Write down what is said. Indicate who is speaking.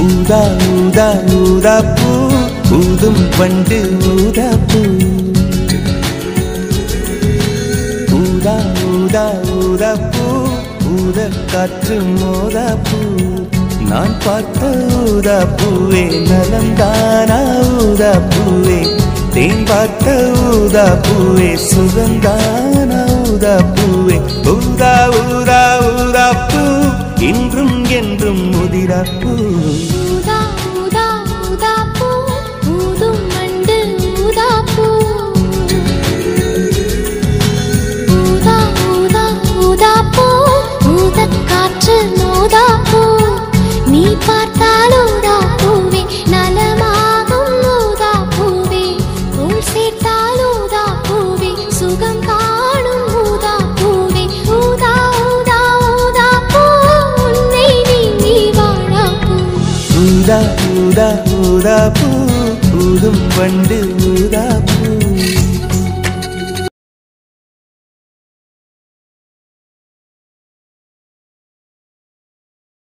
Speaker 1: ஊதா ஊதா ஊதா பூ ஊதும் பண்டு ஊதா பூ ஊதா ஊதா ஊதா பூ ஊத காற்று மோதா பூ நான் பார்த்த ஊதா பூவே நலந்தானா ஊதா பூவே தேன் பார்த்த ஊதா பூவே சுகந்தானா ஊதா பூவே ஊதா ஊதா ஊதா பூ இன்றும் என்றும் முதிரா பூ
Speaker 2: ஊதா ஊதா ஊதா பூ ஊதும் மண்டு ஊதா பூ ஊதா ஊதா ஊதா பூ ஊதக் காற்று மோதா பூ நீ பார்த்தால் ஊதா பூவே நலமாகும் ஊதா பூவே உள் சேர்த்தால் ஊதா பூவே சுகம் காணும் ஊதா பூவே ஊதா ஊதா ஊதா பூ உன்னை நீங்கி வாழா பூ
Speaker 1: ஊதா ஊதா ஊதா பூ ஊதும் வண்டு ஊதா பூ